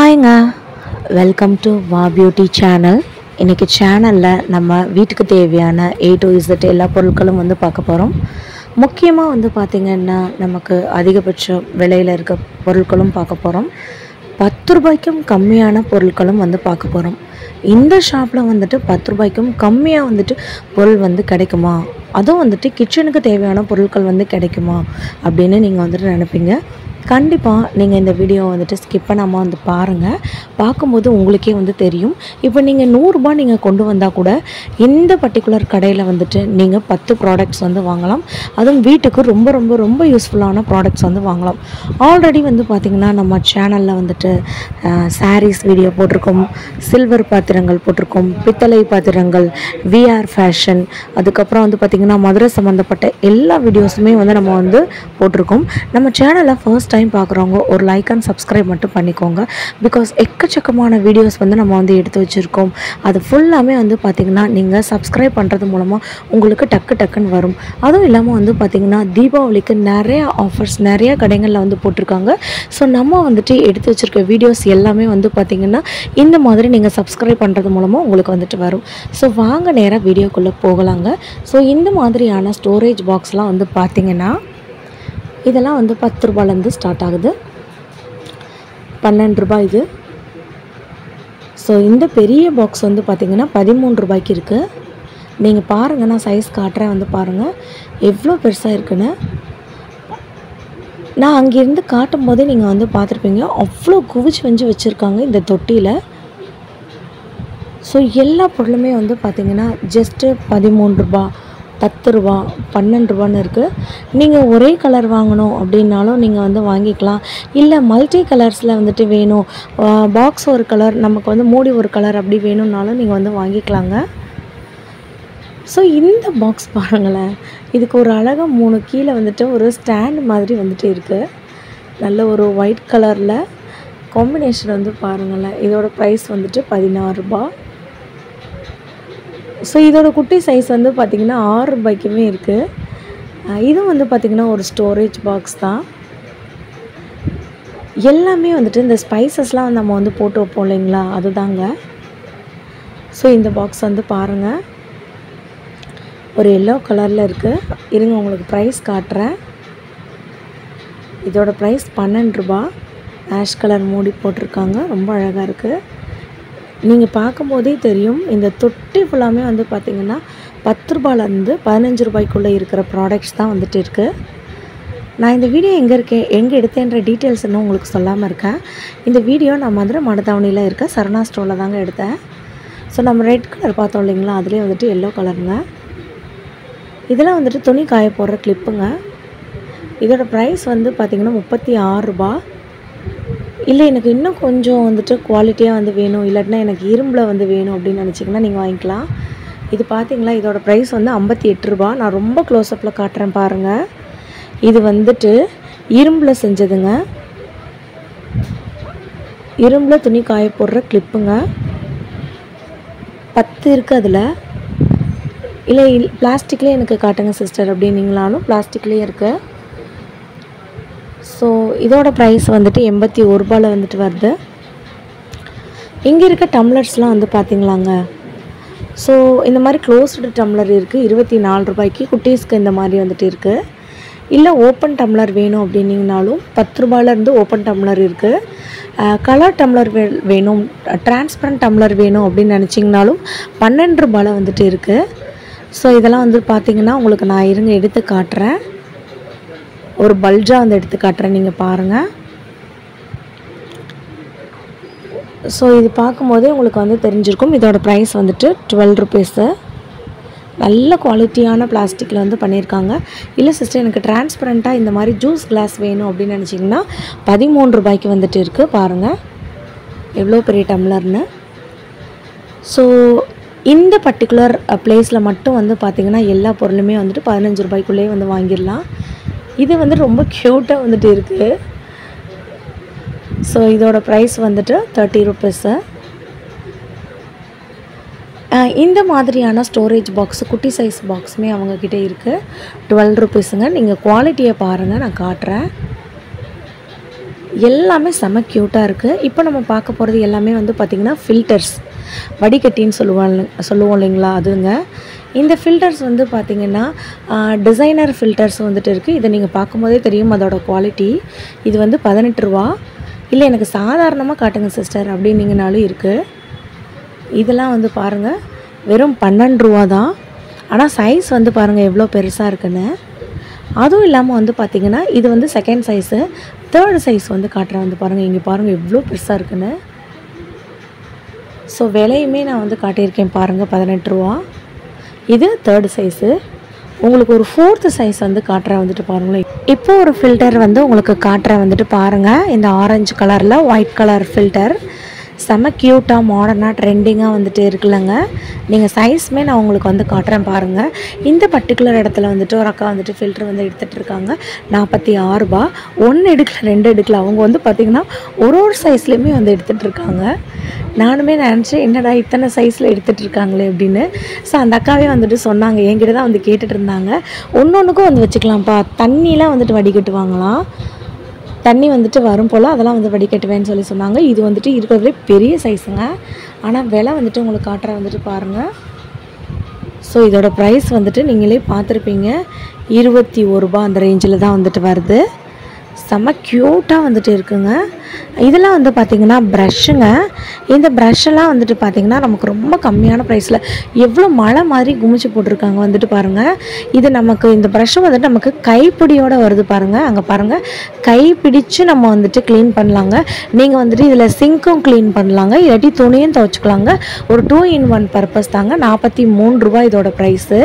ஹாய்ங்க welcome to வா beauty channel இன்றைக்கி சேனலில் நம்ம வீட்டுக்கு தேவையான ஏ டு இசட் எல்லா பொருட்களும் வந்து பார்க்க போகிறோம் முக்கியமாக வந்து பார்த்திங்கன்னா நமக்கு அதிகபட்ச விலையில் இருக்க பொருட்களும் பார்க்க போகிறோம் பத்து ரூபாய்க்கும் கம்மியான பொருட்களும் வந்து பார்க்க போகிறோம் இந்த ஷாப்பில் வந்துட்டு பத்து ரூபாய்க்கும் கம்மியாக வந்துட்டு பொருள் வந்து கிடைக்குமா அதுவும் வந்துட்டு கிச்சனுக்கு தேவையான பொருட்கள் வந்து கிடைக்குமா அப்படின்னு நீங்கள் வந்துட்டு நினைப்பீங்க கண்டிப்பாக நீங்கள் இந்த வீடியோ வந்துட்டு ஸ்கிப் பண்ணாமல் வந்து பாருங்கள் பார்க்கும்போது உங்களுக்கே வந்து தெரியும் இப்போ நீங்கள் நூறுரூபா நீங்கள் கொண்டு வந்தால் கூட இந்த பர்டிகுலர் கடையில் வந்துட்டு நீங்கள் பத்து ப்ராடக்ட்ஸ் வந்து வாங்கலாம் அதுவும் வீட்டுக்கு ரொம்ப ரொம்ப ரொம்ப யூஸ்ஃபுல்லான ப்ராடக்ட்ஸ் வந்து வாங்கலாம் ஆல்ரெடி வந்து பார்த்திங்கன்னா நம்ம சேனலில் வந்துட்டு சாரீஸ் வீடியோ போட்டிருக்கோம் சில்வர் பாத்திரங்கள் போட்டிருக்கோம் பித்தளை பாத்திரங்கள் விஆர் ஃபேஷன் அதுக்கப்புறம் வந்து பார்த்திங்கன்னா மதுரை சம்மந்தப்பட்ட எல்லா வீடியோஸுமே வந்து நம்ம வந்து போட்டிருக்கோம் நம்ம சேனலை ஃபர்ஸ்ட் டைம் பார்க்குறவங்க ஒரு லைக் அண்ட் சப்ஸ்கிரைப் மட்டும் பண்ணிக்கோங்க பிகாஸ் எக்கச்சக்கமான வீடியோஸ் வந்து நம்ம வந்து எடுத்து வச்சுருக்கோம் அது ஃபுல்லாமே வந்து பார்த்திங்கன்னா நீங்கள் சப்ஸ்கிரைப் பண்ணுறது மூலமாக உங்களுக்கு டக்கு டக்குன்னு வரும் அதுவும் இல்லாமல் வந்து பார்த்திங்கன்னா தீபாவளிக்கு நிறைய ஆஃபர்ஸ் நிறைய கடைகளில் வந்து போட்டிருக்காங்க ஸோ நம்ம வந்துட்டு எடுத்து வச்சுருக்க வீடியோஸ் எல்லாமே வந்து பார்த்திங்கன்னா இந்த மாதிரி நீங்கள் சப்ஸ்கிரைப் பண்ணுறது மூலமாக உங்களுக்கு வந்துட்டு வரும் ஸோ வாங்க நேராக வீடியோக்குள்ளே போகலாங்க ஸோ இந்த மாதிரியான ஸ்டோரேஜ் பாக்ஸ்லாம் வந்து பார்த்திங்கன்னா இதெல்லாம் வந்து பத்து ரூபாலேருந்து ஸ்டார்ட் ஆகுது பன்னெண்டு ரூபாய் இது ஸோ இந்த பெரிய பாக்ஸ் வந்து பார்த்திங்கன்னா பதிமூணு ரூபாய்க்கு இருக்குது நீங்கள் பாருங்கள் நான் சைஸ் காட்டுறேன் வந்து பாருங்கள் எவ்வளோ பெருசாக இருக்குன்னு நான் அங்கேருந்து காட்டும் போதே நீங்கள் வந்து பார்த்துருப்பீங்க அவ்வளோ குவிச்சு வஞ்சு வச்சுருக்காங்க இந்த தொட்டியில் ஸோ எல்லா பொருளுமே வந்து பார்த்திங்கன்னா ஜஸ்ட்டு பதிமூணு ரூபா பத்து ரூபா பன்னெண்டு ரூபான்னு இருக்குது நீங்கள் ஒரே கலர் வாங்கணும் அப்படின்னாலும் நீங்கள் வந்து வாங்கிக்கலாம் இல்லை மல்டி கலர்ஸில் வந்துட்டு வேணும் பாக்ஸ் ஒரு கலர் நமக்கு வந்து மூடி ஒரு கலர் அப்படி வேணும்னாலும் நீங்கள் வந்து வாங்கிக்கலாங்க ஸோ இந்த பாக்ஸ் பாருங்களேன் இதுக்கு ஒரு அழகாக மூணு கீழே வந்துட்டு ஒரு ஸ்டாண்ட் மாதிரி வந்துட்டு இருக்குது நல்ல ஒரு ஒயிட் கலரில் காம்பினேஷன் வந்து பாருங்களேன் இதோட ப்ரைஸ் வந்துட்டு பதினாறு ரூபாய் ஸோ இதோட குட்டி சைஸ் வந்து பார்த்திங்கன்னா ஆறு ரூபாய்க்குமே இருக்குது இதுவும் வந்து பார்த்திங்கன்னா ஒரு ஸ்டோரேஜ் பாக்ஸ் தான் எல்லாமே வந்துட்டு இந்த ஸ்பைசஸ்லாம் நம்ம வந்து போட்டு வைப்போம் இல்லைங்களா அதுதாங்க ஸோ இந்த பாக்ஸ் வந்து பாருங்கள் ஒரு எல்லோ கலரில் இருக்குது இருங்க உங்களுக்கு ப்ரைஸ் காட்டுறேன் இதோட ப்ரைஸ் பன்னெண்டு ரூபா ஆஷ் கலர் மூடி போட்டிருக்காங்க ரொம்ப அழகாக இருக்குது நீங்கள் பார்க்கும்போதே தெரியும் இந்த தொட்டி ஃபுல்லாமே வந்து பார்த்திங்கன்னா பத்து ரூபாயிலேருந்து பதினஞ்சு ரூபாய்க்குள்ளே இருக்கிற ப்ராடக்ட்ஸ் தான் வந்துட்டு இருக்குது நான் இந்த வீடியோ எங்கே இருக்கேன் எங்கே எடுத்தேன்ற டீட்டெயில்ஸ் இன்னும் உங்களுக்கு சொல்லாமல் இருக்கேன் இந்த வீடியோ நான் மதுரை மடத்தாவணியில் இருக்க சரணா ஸ்டோரில் தாங்க எடுத்தேன் ஸோ நம்ம ரெட் கலர் பார்த்தோம் இல்லைங்களா அதுலேயே வந்துட்டு எல்லோ கலருங்க இதெல்லாம் வந்துட்டு துணி காய போடுற கிளிப்புங்க இதோட ப்ரைஸ் வந்து பார்த்திங்கன்னா முப்பத்தி ஆறு ரூபா இல்லை எனக்கு இன்னும் கொஞ்சம் வந்துட்டு குவாலிட்டியாக வந்து வேணும் இல்லாட்டினா எனக்கு இரும்பில் வந்து வேணும் அப்படின்னு நினச்சிங்கன்னா நீங்கள் வாங்கிக்கலாம் இது பார்த்தீங்களா இதோட ப்ரைஸ் வந்து ஐம்பத்தி எட்டு ரூபா நான் ரொம்ப க்ளோஸ்அப்பில் காட்டுறேன் பாருங்கள் இது வந்துட்டு இரும்பில் செஞ்சதுங்க இரும்பில் துணி காய போடுற கிளிப்புங்க பத்து இருக்குது அதில் இல்லை பிளாஸ்டிக்லேயே எனக்கு காட்டுங்க சிஸ்டர் அப்படின்னீங்களாலும் பிளாஸ்டிக்லேயே இருக்குது ஸோ இதோட ப்ரைஸ் வந்துட்டு எண்பத்தி ஒரு ரூபாயில் வந்துட்டு வருது இங்கே இருக்க டம்ளர்ஸ்லாம் வந்து பார்த்திங்களாங்க ஸோ இந்த மாதிரி க்ளோஸ்டு டம்ளர் இருக்குது இருபத்தி நாலு ரூபாய்க்கு குட்டீஸ்க்கு இந்த மாதிரி வந்துட்டு இருக்குது இல்லை ஓப்பன் டம்ளர் வேணும் அப்படின்னிங்கனாலும் பத்து ரூபாயிலேருந்து ஓப்பன் டம்ளர் இருக்குது கலர் டம்ளர் வே வேணும் டிரான்ஸ்பரண்ட் டம்ளர் வேணும் அப்படின்னு நினச்சிங்கனாலும் பன்னெண்டு ரூபாயில் வந்துட்டு இருக்குது ஸோ இதெல்லாம் வந்து பார்த்திங்கன்னா உங்களுக்கு நான் இருங்க எடுத்து காட்டுறேன் ஒரு பல்ஜாக வந்து எடுத்து காட்டுறேன் நீங்கள் பாருங்கள் ஸோ இது பார்க்கும்போதே உங்களுக்கு வந்து தெரிஞ்சிருக்கும் இதோட ப்ரைஸ் வந்துட்டு டுவெல் ருபீஸு நல்ல குவாலிட்டியான பிளாஸ்டிக்கில் வந்து பண்ணியிருக்காங்க இல்லை சிஸ்டர் எனக்கு டிரான்ஸ்பரண்ட்டாக இந்த மாதிரி ஜூஸ் கிளாஸ் வேணும் அப்படின்னு நினச்சிங்கன்னா பதிமூணு ரூபாய்க்கு வந்துட்டு இருக்குது பாருங்கள் எவ்வளோ பெரிய டம்ளர்னு ஸோ இந்த பர்டிகுலர் பிளேஸில் மட்டும் வந்து பார்த்திங்கன்னா எல்லா பொருளுமே வந்துட்டு பதினஞ்சு ரூபாய்க்குள்ளேயே வந்து வாங்கிடலாம் இது வந்து ரொம்ப க்யூட்டாக வந்துட்டு இருக்குது ஸோ இதோட ப்ரைஸ் வந்துட்டு தேர்ட்டி ருபீஸு இந்த மாதிரியான ஸ்டோரேஜ் பாக்ஸு குட்டி சைஸ் பாக்ஸுமே அவங்கக்கிட்ட இருக்குது டுவெல் ருபீஸுங்க நீங்கள் குவாலிட்டியை பாருங்கள் நான் காட்டுறேன் எல்லாமே செம க்யூட்டாக இருக்குது இப்போ நம்ம பார்க்க போகிறது எல்லாமே வந்து பார்த்திங்கன்னா ஃபில்டர்ஸ் வடிகட்டின்னு சொல்லுவாங்க சொல்லுவோம் இல்லைங்களா அதுங்க இந்த ஃபில்டர்ஸ் வந்து பார்த்திங்கன்னா டிசைனர் ஃபில்டர்ஸ் வந்துட்டு இருக்குது இதை நீங்கள் பார்க்கும்போதே தெரியும் அதோட குவாலிட்டி இது வந்து பதினெட்டு ரூபா இல்லை எனக்கு சாதாரணமாக காட்டுங்க சிஸ்டர் அப்படின்னீங்கனாலும் இருக்குது இதெல்லாம் வந்து பாருங்கள் வெறும் பன்னெண்டு ரூபா தான் ஆனால் சைஸ் வந்து பாருங்கள் எவ்வளோ பெருசாக இருக்குன்னு அதுவும் இல்லாமல் வந்து பார்த்திங்கன்னா இது வந்து செகண்ட் சைஸு தேர்ட் சைஸ் வந்து காட்டுறேன் வந்து பாருங்கள் இங்கே பாருங்கள் எவ்வளோ பெருசாக இருக்குன்னு ஸோ விலையுமே நான் வந்து காட்டியிருக்கேன் பாருங்கள் பதினெட்டு ரூபா இது தேர்டு சைஸு உங்களுக்கு ஒரு ஃபோர்த்து சைஸ் வந்து காட்டுறேன் வந்துட்டு பாருங்களேன் இப்போ ஒரு ஃபில்டர் வந்து உங்களுக்கு காட்டுறேன் வந்துட்டு பாருங்கள் இந்த ஆரஞ்சு கலரில் ஒயிட் கலர் ஃபில்டர் செம க்யூட்டாக மாடர்னாக ட்ரெண்டிங்காக வந்துட்டு இருக்குல்லங்க நீங்கள் சைஸ்மே நான் உங்களுக்கு வந்து காட்டுறேன் பாருங்கள் இந்த பர்டிகுலர் இடத்துல வந்துட்டு ஒரு அக்கா வந்துட்டு ஃபில்டர் வந்து எடுத்துகிட்டு இருக்காங்க நாற்பத்தி ஆறு ரூபா ஒன்று எடுக்கல ரெண்டு எடுக்கல அவங்க வந்து பார்த்திங்கன்னா ஒரு ஒரு சைஸ்லேயுமே வந்து எடுத்துகிட்டு இருக்காங்க நானுமே நினச்சேன் என்னடா இத்தனை சைஸில் எடுத்துகிட்டு இருக்காங்களே அப்படின்னு ஸோ அந்த அக்காவே வந்துட்டு சொன்னாங்க என்கிட்ட தான் வந்து கேட்டுட்டு இருந்தாங்க ஒன்று ஒன்றுக்கும் வந்து வச்சுக்கலாம்ப்பா தண்ணிலாம் வந்துட்டு வடிகட்டுவாங்களாம் தண்ணி வந்துட்டு வரும் போல் அதெல்லாம் வந்து வடிகட்டுவேன்னு சொல்லி சொன்னாங்க இது வந்துட்டு இருக்கிறதுலே பெரிய சைஸுங்க ஆனால் விலை வந்துட்டு உங்களுக்கு காட்டுற வந்துட்டு பாருங்கள் ஸோ இதோட ப்ரைஸ் வந்துட்டு நீங்களே பார்த்துருப்பீங்க இருபத்தி ஒரு ரூபா அந்த ரேஞ்சில் தான் வந்துட்டு வருது செம்ம க்யூட்டாக வந்துட்டு இருக்குங்க இதெல்லாம் வந்து பார்த்திங்கன்னா ப்ரஷ்ஷுங்க இந்த ப்ரஷ்ஷெல்லாம் வந்துட்டு பார்த்திங்கன்னா நமக்கு ரொம்ப கம்மியான ப்ரைஸில் எவ்வளோ மழை மாதிரி குமிச்சு போட்டிருக்காங்க வந்துட்டு பாருங்கள் இது நமக்கு இந்த ப்ரஷ்ஷு வந்துட்டு நமக்கு கைப்பிடியோட வருது பாருங்கள் அங்கே பாருங்கள் கை பிடிச்சு நம்ம வந்துட்டு க்ளீன் பண்ணலாங்க நீங்கள் வந்துட்டு இதில் சிங்க்கும் க்ளீன் பண்ணலாங்க இல்லாட்டி துணியும் துவைச்சிக்கலாங்க ஒரு டூ இன் ஒன் பர்பஸ் தாங்க நாற்பத்தி மூணு ரூபா இதோட ப்ரைஸு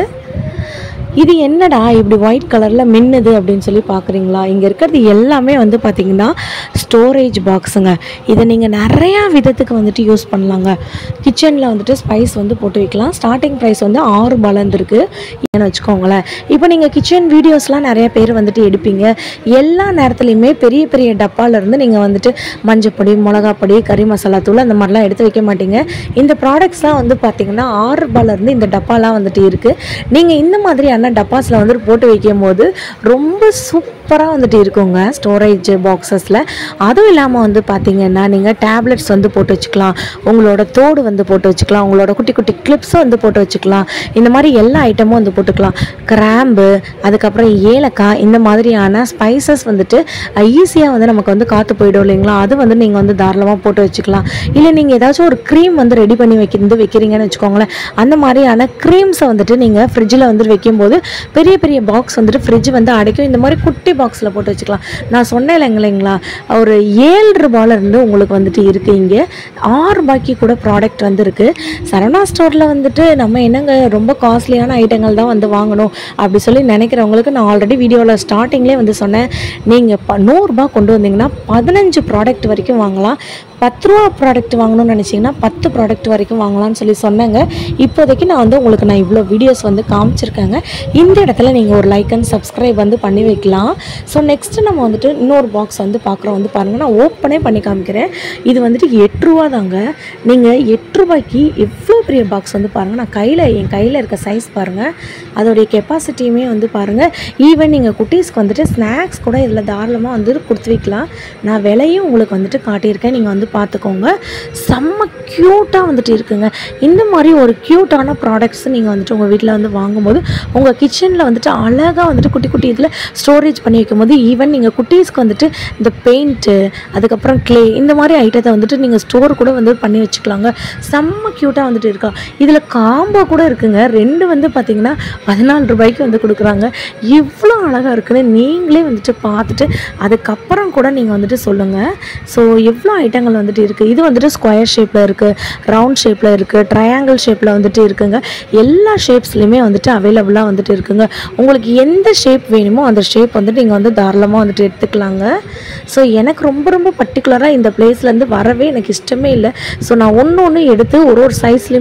இது என்னடா இப்படி ஒயிட் கலரில் மின்னுது அப்படின்னு சொல்லி பார்க்குறீங்களா இங்கே இருக்கிறது எல்லாமே வந்து பார்த்திங்கன்னா ஸ்டோரேஜ் பாக்ஸுங்க இதை நீங்கள் நிறையா விதத்துக்கு வந்துட்டு யூஸ் பண்ணலாங்க கிச்சனில் வந்துட்டு ஸ்பைஸ் வந்து போட்டு வைக்கலாம் ஸ்டார்டிங் ப்ரைஸ் வந்து ஆறு பலந்துருக்கு ஏன்னு வச்சுக்கோங்களேன் இப்போ நீங்கள் கிச்சன் வீடியோஸ்லாம் நிறைய பேர் வந்துட்டு எடுப்பீங்க எல்லா நேரத்துலையுமே பெரிய பெரிய டப்பாலேருந்து நீங்கள் வந்துட்டு மஞ்சப்பொடி மிளகாப்பொடி கறி மசாலா தூள் அந்த மாதிரிலாம் எடுத்து வைக்க மாட்டீங்க இந்த ப்ராடக்ட்ஸ்லாம் வந்து பார்த்திங்கன்னா ஆறு ரூபாயிலேருந்து இந்த டப்பாலாம் வந்துட்டு இருக்குது நீங்கள் இந்த மாதிரியான டப்பாஸில் வந்துட்டு போட்டு வைக்கும் போது ரொம்ப சூப்பராக வந்துட்டு இருக்குங்க ஸ்டோரேஜ் பாக்ஸஸில் அதுவும் இல்லாமல் வந்து பார்த்திங்கன்னா நீங்கள் டேப்லெட்ஸ் வந்து போட்டு வச்சுக்கலாம் உங்களோட தோடு வந்து போட்டு வச்சுக்கலாம் உங்களோட குட்டி குட்டி கிளிப்ஸும் வந்து போட்டு வச்சுக்கலாம் இந்த மாதிரி எல்லா ஐட்டமும் வந்து போட்டுக்கலாம் கிராம்பு அதுக்கப்புறம் ஏலக்காய் இந்த மாதிரியான ஸ்பைசஸ் வந்துட்டு ஈஸியாக வந்து நமக்கு வந்து காற்று போயிடும் இல்லைங்களா அது வந்து நீங்கள் வந்து தாராளமாக போட்டு வச்சுக்கலாம் இல்லை நீங்கள் ஏதாச்சும் ஒரு க்ரீம் வந்து ரெடி பண்ணி வைக்கிறது வைக்கிறீங்கன்னு வச்சுக்கோங்களேன் அந்த மாதிரியான க்ரீம்ஸை வந்துட்டு நீங்கள் ஃப்ரிட்ஜில் வந்து வைக்கும்போது பெரிய பெரிய பாக்ஸ் வந்துட்டு ஃப்ரிட்ஜ் வந்து அடைக்கும் இந்த மாதிரி குட்டி பாக்ஸில் போட்டு வச்சுக்கலாம் நான் சொன்னேன் இல்லைங்களா ஒரு ஏழு ரூபாயிலேருந்து உங்களுக்கு வந்துட்டு இருக்குது இங்கே ஆறு ரூபாய்க்கு கூட ப்ராடக்ட் வந்து இருக்குது சரவணா ஸ்டோரில் வந்துட்டு நம்ம என்னங்க ரொம்ப காஸ்ட்லியான ஐட்டங்கள் தான் வந்து வாங்கணும் அப்படி சொல்லி நினைக்கிறவங்களுக்கு நான் ஆல்ரெடி வீடியோவில் ஸ்டார்டிங்லேயே வந்து சொன்னேன் நீங்கள் ப நூறுரூபா கொண்டு வந்தீங்கன்னா பதினஞ்சு ப்ராடக்ட் வரைக்கும் வாங்கலாம் பத்து ரூபா ப்ராடக்ட் வாங்கணும்னு நினச்சிங்கன்னா பத்து ப்ராடக்ட் வரைக்கும் வாங்கலாம்னு சொல்லி சொன்னேங்க இப்போதைக்கு நான் வந்து உங்களுக்கு நான் இவ்வளோ வீடியோஸ் வந்து காமிச்சிருக்கேங்க இந்த இடத்துல நீங்கள் ஒரு லைக் அண்ட் சப்ஸ்கிரைப் வந்து பண்ணி வைக்கலாம் ஸோ நெக்ஸ்ட்டு நம்ம வந்துட்டு இன்னொரு பாக்ஸ் வந்து பார்க்குறோம் வந்து பாருங்கள் நான் ஓப்பனே பண்ணி காமிக்கிறேன் இது வந்துட்டு எட்டு ரூபா தாங்க நீங்கள் எட்டு ரூபாய்க்கு எவ்வளோ பெரிய பாக்ஸ் வந்து பாருங்கள் நான் கையில் என் கையில் இருக்க சைஸ் பாருங்கள் அதோடைய கெப்பாசிட்டியுமே வந்து பாருங்கள் ஈவன் நீங்கள் குட்டீஸ்க்கு வந்துட்டு ஸ்நாக்ஸ் கூட இதில் தாராளமாக வந்து கொடுத்து வைக்கலாம் நான் விலையும் உங்களுக்கு வந்துட்டு காட்டியிருக்கேன் நீங்கள் வந்து பார்த்துக்கோங்க செம்ம க்யூட்டாக வந்துட்டு இருக்குங்க இந்த மாதிரி ஒரு க்யூட்டான ப்ராடக்ட்ஸ் நீங்கள் வந்துட்டு உங்கள் வீட்டில் வந்து வாங்கும்போது உங்கள் கிச்சனில் வந்துட்டு அழகாக வந்துட்டு குட்டி குட்டி இதில் ஸ்டோரேஜ் பண்ணி வைக்கும்போது ஈவன் நீங்கள் குட்டீஸ்க்கு வந்துட்டு இந்த பெயிண்ட்டு அதுக்கப்புறம் க்ளே இந்த மாதிரி ஐட்டத்தை வந்துட்டு நீங்கள் ஸ்டோர் கூட வந்து பண்ணி வச்சுக்கலாங்க செம்ம க்யூட்டாக வந்துட்டு இருக்கா இதில் காம்போ கூட இருக்குங்க ரெண்டு வந்து பார்த்தீங்கன்னா பதினாலு ரூபாய்க்கு வந்து கொடுக்குறாங்க எவ்வளோ அழகாக இருக்குன்னு நீங்களே வந்துட்டு பார்த்துட்டு அதுக்கப்புறம் கூட நீங்கள் வந்துட்டு சொல்லுங்கள் ஸோ எவ்வளோ ஐட்டங்கள் வந்துட்டு இருக்குது இது வந்துட்டு ஸ்கொயர் ஷேப்பில் இருக்குது ரவுண்ட் ஷேப்பில் இருக்குது ட்ரையாங்கிள் ஷேப்பில் வந்துட்டு இருக்குங்க எல்லா ஷேப்ஸ்லையுமே வந்துட்டு அவைலபிளாக வந்துட்டு இருக்குங்க உங்களுக்கு எந்த ஷேப் வேணுமோ அந்த ஷேப் வந்துட்டு நீங்கள் வந்து தாராளமாக வந்துட்டு எடுத்துக்கலாங்க ஸோ எனக்கு ரொம்ப ரொம்ப பர்டிகுலராக இந்த பிளேஸ்லேருந்து வரவே எனக்கு இஷ்டமே இல்லை ஸோ நான் ஒன்று ஒன்று எடுத்து ஒரு ஒரு சைஸ்லையுமே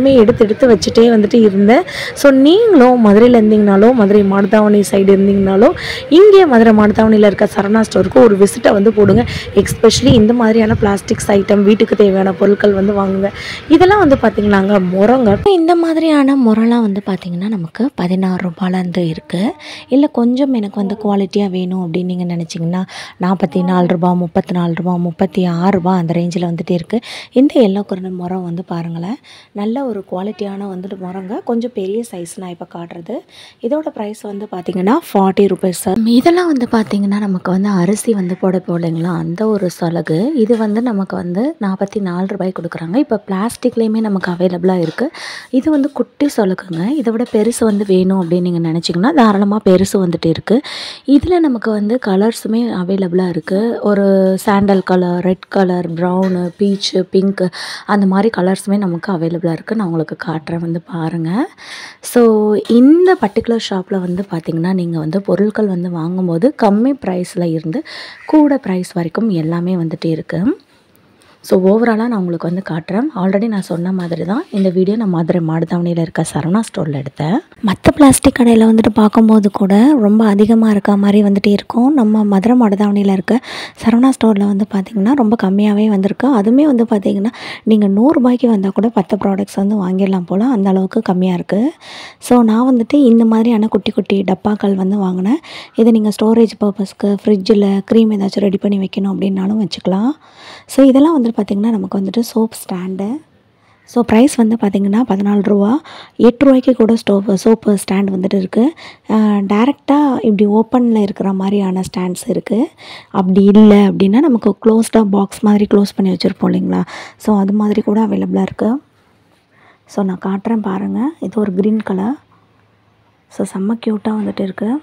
எல்லாத்தையுமே எடுத்து எடுத்து வச்சுட்டே வந்துட்டு இருந்தேன் ஸோ நீங்களும் மதுரையில் இருந்தீங்கனாலோ மதுரை மாடுதாவணி சைடு இருந்தீங்கனாலோ இங்கே மதுரை மாடுதாவணியில் இருக்க சரணா ஸ்டோருக்கு ஒரு விசிட்டை வந்து போடுங்க எக்ஸ்பெஷலி இந்த மாதிரியான பிளாஸ்டிக்ஸ் ஐட்டம் வீட்டுக்கு தேவையான பொருட்கள் வந்து வாங்குங்க இதெல்லாம் வந்து பார்த்தீங்களாங்க முறங்க இந்த மாதிரியான முறைலாம் வந்து பார்த்திங்கன்னா நமக்கு பதினாறு ரூபாயிலேருந்து இருக்குது இல்லை கொஞ்சம் எனக்கு வந்து குவாலிட்டியாக வேணும் அப்படின்னு நீங்கள் நினச்சிங்கன்னா நாற்பத்தி நாலு ரூபா முப்பத்தி நாலு ரூபா முப்பத்தி ஆறு ரூபா அந்த ரேஞ்சில் வந்துட்டு இருக்குது இந்த எல்லோ கரண்ட் முறம் வந்து பாருங்களேன் நல்ல ஒரு குவாலிட்டியான வந்துட்டு முறங்க கொஞ்சம் பெரிய சைஸ் நான் இப்போ காட்டுறது இதோட ப்ரைஸ் வந்து பார்த்திங்கன்னா ஃபார்ட்டி ருபீஸ் இதெல்லாம் வந்து பார்த்திங்கன்னா நமக்கு வந்து அரிசி வந்து போட போடுங்களா அந்த ஒரு சொலகு இது வந்து நமக்கு வந்து நாற்பத்தி நாலு ரூபாய் கொடுக்குறாங்க இப்போ பிளாஸ்டிக்லேயுமே நமக்கு அவைலபிளாக இருக்குது இது வந்து குட்டி சொலகுங்க இதை விட பெருசு வந்து வேணும் அப்படின்னு நீங்கள் நினச்சிங்கன்னா தாராளமாக பெருசு வந்துட்டு இருக்குது இதில் நமக்கு வந்து கலர்ஸுமே அவைலபிளாக இருக்குது ஒரு sandal colour red colour brown peach pink அந்த மாதிரி கலர்ஸுமே நமக்கு அவைலபிளாக இருக்குது நான் உங்களுக்கு காட்டுறேன் வந்து பாருங்கள் ஸோ இந்த பர்டிகுலர் ஷாப்பில் வந்து பார்த்திங்கன்னா நீங்கள் வந்து பொருட்கள் வந்து வாங்கும்போது கம்மி ப்ரைஸில் இருந்து கூட ப்ரைஸ் வரைக்கும் எல்லாமே வந்துட்டு இருக்குது ஸோ ஓவராலாக நான் உங்களுக்கு வந்து காட்டுறேன் ஆல்ரெடி நான் சொன்ன மாதிரி தான் இந்த வீடியோ நான் மதுரை மாடுதாவணியில் இருக்க சரவணா ஸ்டோரில் எடுத்தேன் மற்ற பிளாஸ்டிக் கடையில் வந்துட்டு பார்க்கும்போது கூட ரொம்ப அதிகமாக இருக்க மாதிரி வந்துட்டு இருக்கும் நம்ம மதுரை மாடுதாவணியில் இருக்க சரவணா ஸ்டோரில் வந்து பார்த்திங்கன்னா ரொம்ப கம்மியாகவே வந்திருக்கு அதுவுமே வந்து பார்த்திங்கன்னா நீங்கள் நூறுரூபாய்க்கு வந்தால் கூட பத்து ப்ராடக்ட்ஸ் வந்து வாங்கிடலாம் போல் அந்த அளவுக்கு கம்மியாக இருக்குது ஸோ நான் வந்துட்டு இந்த மாதிரியான குட்டி குட்டி டப்பாக்கள் வந்து வாங்கினேன் இதை நீங்கள் ஸ்டோரேஜ் பர்பஸ்க்கு ஃப்ரிட்ஜில் க்ரீம் ஏதாச்சும் ரெடி பண்ணி வைக்கணும் அப்படின்னாலும் வச்சுக்கலாம் ஸோ இதெல்லாம் வந்துட்டு பார்த்திங்கன்னா நமக்கு வந்துட்டு சோப் ஸ்டாண்டு ஸோ ப்ரைஸ் வந்து பார்த்திங்கன்னா பதினாலு ரூபா எட்டு ரூபாய்க்கு கூட ஸ்டோப் சோப்பு ஸ்டாண்ட் வந்துட்டு இருக்குது டேரெக்டாக இப்படி ஓப்பனில் இருக்கிற மாதிரியான ஸ்டாண்ட்ஸ் இருக்குது அப்படி இல்லை அப்படின்னா நமக்கு க்ளோஸ்டாக பாக்ஸ் மாதிரி க்ளோஸ் பண்ணி வச்சுருப்போம் இல்லைங்களா ஸோ அது மாதிரி கூட அவைலபிளாக இருக்குது ஸோ நான் காட்டுறேன் பாருங்கள் இது ஒரு க்ரீன் கலர் ஸோ செம்ம க்யூட்டாக வந்துட்டு இருக்குது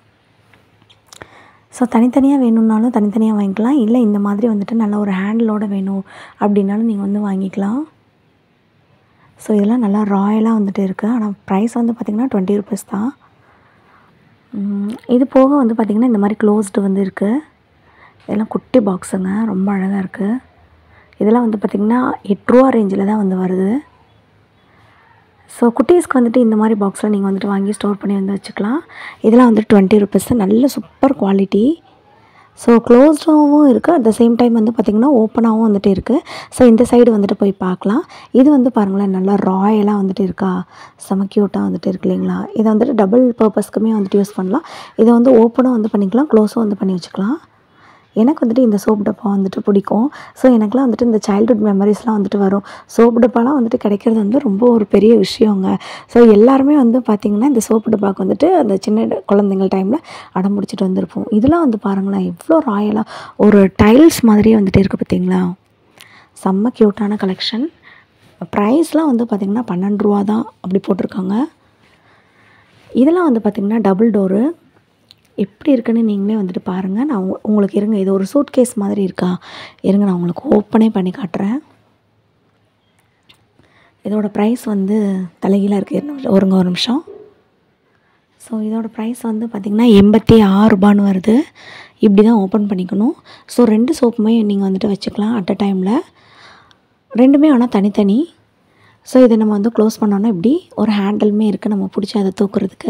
ஸோ தனித்தனியாக வேணும்னாலும் தனித்தனியாக வாங்கிக்கலாம் இல்லை இந்த மாதிரி வந்துட்டு நல்ல ஒரு ஹேண்டிலோடு வேணும் அப்படின்னாலும் நீங்கள் வந்து வாங்கிக்கலாம் ஸோ இதெல்லாம் நல்லா ராயலாக வந்துட்டு இருக்குது ஆனால் ப்ரைஸ் வந்து பார்த்திங்கன்னா டுவெண்ட்டி ருபீஸ் தான் உம், இது போக வந்து பார்த்திங்கன்னா இந்த மாதிரி க்ளோஸ்டு வந்து இருக்குது இதெல்லாம் குட்டி பாக்ஸுங்க ரொம்ப அழகாக இருக்குது இதெல்லாம் வந்து பார்த்திங்கன்னா எட்டு ரூபா ரேஞ்சில் தான் வந்து வருது ஸோ குட்டீஸ்க்கு வந்துட்டு இந்த மாதிரி பாக்ஸில் நீங்கள் வந்துட்டு வாங்கி ஸ்டோர் பண்ணி வந்து வச்சுக்கலாம் இதெல்லாம் வந்துட்டு டுவெண்ட்டி ருபீஸ் நல்ல சூப்பர் குவாலிட்டி ஸோ க்ளோஸ்டாகவும் இருக்குது அட் த சேம் டைம் வந்து பார்த்திங்கன்னா ஓப்பனாகவும் வந்துட்டு இருக்குது ஸோ இந்த சைடு வந்துட்டு போய் பார்க்கலாம் இது வந்து பாருங்களேன் நல்லா ராயலாக வந்துட்டு இருக்கா செம க்யூட்டாக வந்துட்டு இருக்கு இல்லைங்களா இதை வந்துட்டு டபுள் பர்பஸ்க்குமே வந்துட்டு யூஸ் பண்ணலாம் இதை வந்து ஓப்பனும் வந்து பண்ணிக்கலாம் க்ளோஸும் வந்து பண்ணி வச்சுக்கலாம் எனக்கு வந்துட்டு இந்த சோப் டப்பா வந்துட்டு பிடிக்கும் ஸோ எனக்குலாம் வந்துட்டு இந்த சைல்ட்ஹுட் மெமரிஸ்லாம் வந்துட்டு வரும் சோப்பு டப்பாலாம் வந்துட்டு கிடைக்கிறது வந்து ரொம்ப ஒரு பெரிய விஷயங்க ஸோ எல்லாருமே வந்து பார்த்திங்கன்னா இந்த சோப்பு டப்பாக்கு வந்துட்டு அந்த சின்ன ட- குழந்தைங்கள் டைமில் அடம் பிடிச்சிட்டு வந்திருப்போம் இதெல்லாம் வந்து பாருங்களேன் எவ்வளோ ராயலாக ஒரு டைல்ஸ் மாதிரியே வந்துட்டு இருக்குது பார்த்தீங்களா செம்ம க்யூட்டான கலெக்ஷன் ப்ரைஸ்லாம் வந்து பார்த்திங்கன்னா பன்னெண்டு ரூபா தான் அப்படி போட்டிருக்காங்க இதெல்லாம் வந்து பார்த்திங்கன்னா டபுள் டோரு எப்படி இருக்குன்னு நீங்களே வந்துட்டு பாருங்கள் நான் உங்க- உங்களுக்கு இருங்க இது ஒரு சூட் கேஸ் மாதிரி இருக்கா இருங்க நான் உங்களுக்கு ஓப்பனே பண்ணி காட்டுறேன் இதோட ப்ரைஸ் வந்து தலைகீழாக இருக்குது இரு நிமிஷம் ஒருங்க ஒரு நிமிஷம் ஸோ இதோட ப்ரைஸ் வந்து பார்த்திங்கன்னா எண்பத்தி ஆறு ரூபான்னு வருது இப்படி தான் ஓப்பன் பண்ணிக்கணும் ஸோ ரெண்டு சோப்புமே நீங்கள் வந்துட்டு வச்சுக்கலாம் அட் அ டைமில் ரெண்டுமே ஆனால் தனித்தனி ஸோ இதை நம்ம வந்து க்ளோஸ் பண்ணோன்னா இப்படி ஒரு ஹேண்டிலுமே இருக்குது நம்ம பிடிச்சி அதை தூக்குறதுக்கு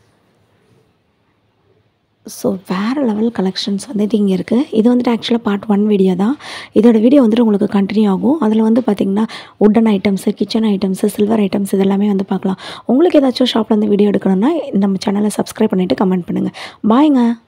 ஸோ வேறு லெவல் கலெக்ஷன்ஸ் வந்துட்டு இங்கே இருக்குது இது வந்துட்டு ஆக்சுவலாக பார்ட் ஒன் வீடியோ தான் இதோட வீடியோ வந்துட்டு உங்களுக்கு கண்டினியூ ஆகும் அதில் வந்து பார்த்திங்கன்னா wooden items kitchen items silver items இதெல்லாமே வந்து பார்க்கலாம் உங்களுக்கு ஏதாச்சும் ஷாப்பில் வந்து வீடியோ எடுக்கணும்னா நம்ம சேனலை சப்ஸ்கிரைப் பண்ணிவிட்டு கமெண்ட் பண்ணுங்கள் பாய்ங்க